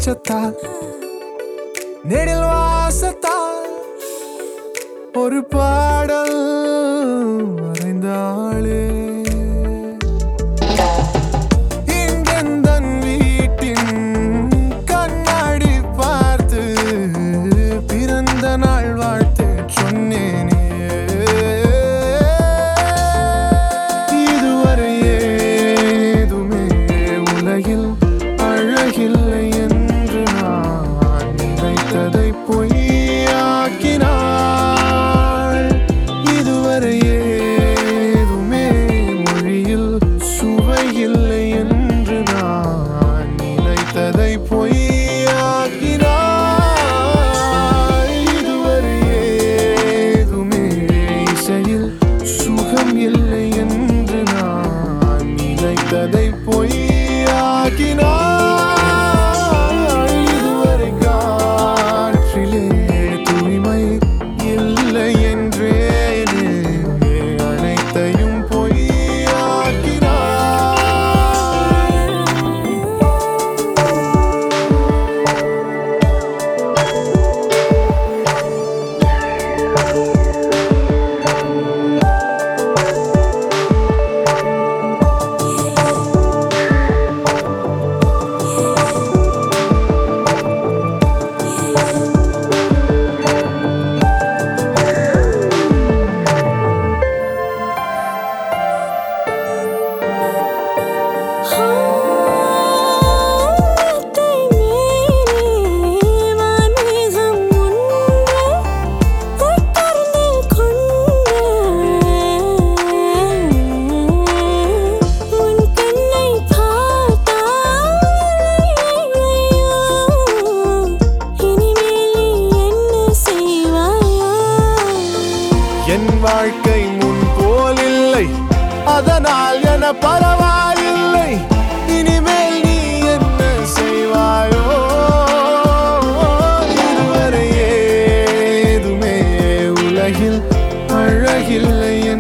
வெளிச்சத்தால் நெடில் வாசத்தால் ஒரு பாடல் வரைந்தாளே இங்கெந்தன் வீட்டின் கண்ணாடி பார்த்து பிறந்த நாள் வாழ்த்து சொன்னேனே இதுவரை ஏதுமே உலகில் அழகில்லை என்று நான் நினைத்ததை பொய்யாக்கினாள் இதுவரை ஏதுமே மொழியில் சுவையில்லை என்று நான் நினைத்ததை பொய்யாக்கினாள் இதுவரை ஏதுமே இசையில் சுகம் இல்லை என்று நான் நினைத்ததை பொய்யாக்கினாள் இதுவரை காற்றிலே தூய்மை இல்லை என்றேனே அனைத்தையும் பொய்யாக்கினாள் வானத்தை மீறி வான்மேகம் ஒன்று தொட்டர்ந்து கொண்டு உன் கண்ணை பார்த்தால் இனிமேல் நீ என்ன செய்வாயோ என் வாழ்க்கை முன் போலில்லை அதனால் என பரவாயில்லை இனிமேல் நீ என்ன செய்வாயோ இதுவரை ஏதுமே உலகில் அழகில்லை